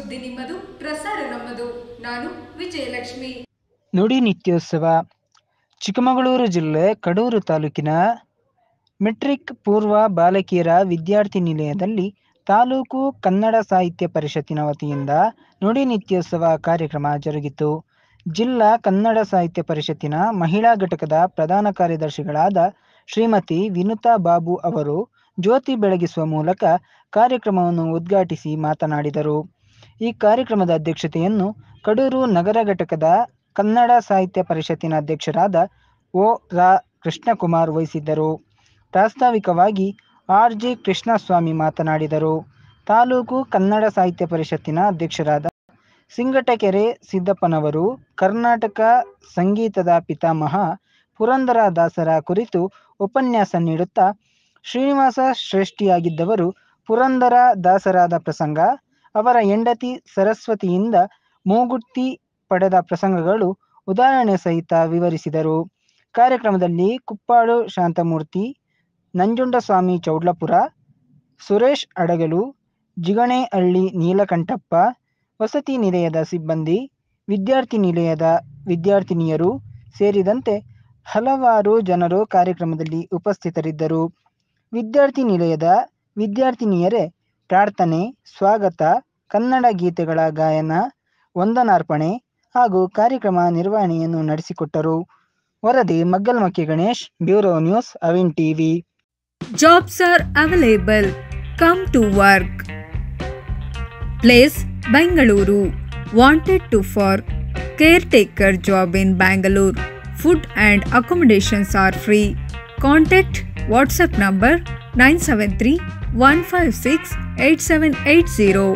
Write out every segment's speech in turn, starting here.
ಸುದ್ದಿ ನಿಮ್ಮದು ಪ್ರಸಾರ ನಮ್ಮದು ನಾನು ವಿಜಯಲಕ್ಷ್ಮಿ ನುಡಿ ನಿತ್ಯೋತ್ಸವ ಚಿಕ್ಕಮಗಳೂರು ಜಿಲ್ಲೆ ಕಡೂರು ತಾಲೂಕಿನ ಮೆಟ್ರಿಕ್ ಪೂರ್ವ ಬಾಲಕಿಯರ ವಿದ್ಯಾರ್ಥಿ ನಿಲಯದಲ್ಲಿ ತಾಲೂಕು ಕನ್ನಡ ಸಾಹಿತ್ಯ ಪರಿಷತ್ತಿನ ವತಿಯಿಂದ ನುಡಿ ನಿತ್ಯೋತ್ಸವ ಕಾರ್ಯಕ್ರಮ ಜರುಗಿತು ಜಿಲ್ಲಾ ಕನ್ನಡ ಸಾಹಿತ್ಯ ಪರಿಷತ್ತಿನ ಮಹಿಳಾ ಘಟಕದ ಪ್ರಧಾನ ಕಾರ್ಯದರ್ಶಿಗಳಾದ ಶ್ರೀಮತಿ ವಿನುತಾ ಬಾಬು ಅವರು ಜ್ಯೋತಿ ಬೆಳಗಿಸುವ ಮೂಲಕ ಕಾರ್ಯಕ್ರಮವನ್ನು ಉದ್ಘಾಟಿಸಿ ಮಾತನಾಡಿದರು ಈ ಕಾರ್ಯಕ್ರಮದ ಅಧ್ಯಕ್ಷತೆಯನ್ನು ಕಡೂರು ನಗರ ಘಟಕದ ಕನ್ನಡ ಸಾಹಿತ್ಯ ಪರಿಷತ್ತಿನ ಅಧ್ಯಕ್ಷರಾದ ಓ ರಾ ಕೃಷ್ಣಕುಮಾರ್ ವಹಿಸಿದ್ದರು ಪ್ರಾಸ್ತಾವಿಕವಾಗಿ ಆರ್ ಜಿ ಕೃಷ್ಣಸ್ವಾಮಿ ಮಾತನಾಡಿದರು ತಾಲೂಕು ಕನ್ನಡ ಸಾಹಿತ್ಯ ಪರಿಷತ್ತಿನ ಅಧ್ಯಕ್ಷರಾದ ಸಿಂಗಟಕೆರೆ ಸಿದ್ದಪ್ಪನವರು ಕರ್ನಾಟಕ ಸಂಗೀತದ ಪಿತಾಮಹ ಪುರಂದರ ದಾಸರ ಕುರಿತು ಉಪನ್ಯಾಸ ನೀಡುತ್ತಾ ಶ್ರೀನಿವಾಸ ಶ್ರೇಷ್ಠಿಯಾಗಿದ್ದವರು ಪುರಂದರ ದಾಸರಾದ ಪ್ರಸಂಗ ಅವರ ಹೆಂಡತಿ ಸರಸ್ವತಿಯಿಂದ ಮೂಗುತ್ತಿ ಪಡೆದ ಪ್ರಸಂಗಗಳು ಉದಾಹರಣೆ ಸಹಿತ ವಿವರಿಸಿದರು ಕಾರ್ಯಕ್ರಮದಲ್ಲಿ ಕುಪ್ಪಾಳು ಶಾಂತಮೂರ್ತಿ ನಂಜುಂಡಸ್ವಾಮಿ ಚೌಡ್ಲಪುರ ಸುರೇಶ್ ಅಡಗಲು ಜಿಗಣೇಹಳ್ಳಿ ನೀಲಕಂಠಪ್ಪ ವಸತಿ ನಿಲಯದ ಸಿಬ್ಬಂದಿ ವಿದ್ಯಾರ್ಥಿ ನಿಲಯದ ವಿದ್ಯಾರ್ಥಿನಿಯರು ಸೇರಿದಂತೆ ಹಲವಾರು ಜನರು ಕಾರ್ಯಕ್ರಮದಲ್ಲಿ ಉಪಸ್ಥಿತರಿದ್ದರು ವಿದ್ಯಾರ್ಥಿ ನಿಲಯದ ವಿದ್ಯಾರ್ಥಿನಿಯರೇ ಪ್ರಾರ್ಥನೆ ಸ್ವಾಗತ ಕನ್ನಡ ಗೀತೆಗಳ ಗಾಯನ ವಂದನಾರ್ಪಣೆ ಹಾಗೂ ಕಾರ್ಯಕ್ರಮ ನಿರ್ವಹಣೆಯನ್ನು ನಡೆಸಿಕೊಟ್ಟರು ವರದಿ ಮಗ್ಗಲ್ಮಕ್ಕಿ ಗಣೇಶ್ ಬ್ಯೂರೋ ನ್ಯೂಸ್ ಅವಿನ್ TV Jobs are available. Come to work. Place Bangalore. Wanted to for caretaker job in Bangalore. Food and accommodations are free. Contact WhatsApp number 973 156 8780.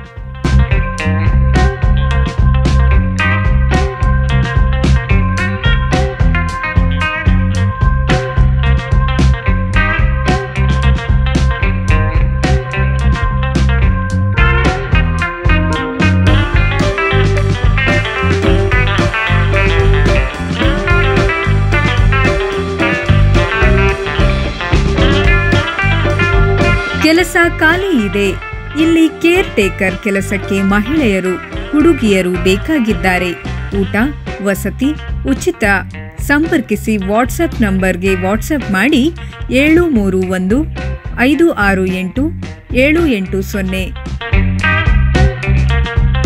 ಕೆಲಸ ಖಾಲಿ ಇದೆ ಇಲ್ಲಿ ಕೇರ್ ಟೇಕರ್ ಕೆಲಸಕ್ಕೆ ಮಹಿಳೆಯರು ಹುಡುಗಿಯರು ಬೇಕಾಗಿದ್ದಾರೆ ಊಟ ವಸತಿ ಉಚಿತ ಸಂಪರ್ಕಿಸಿ ವಾಟ್ಸಪ್ ನಂಬರ್ಗೆ ವಾಟ್ಸಪ್ ಮಾಡಿ ಏಳು ಮೂರು ಒಂದು ಐದು ಆರು ಎಂಟು ಏಳು ಎಂಟು ಸೊನ್ನೆ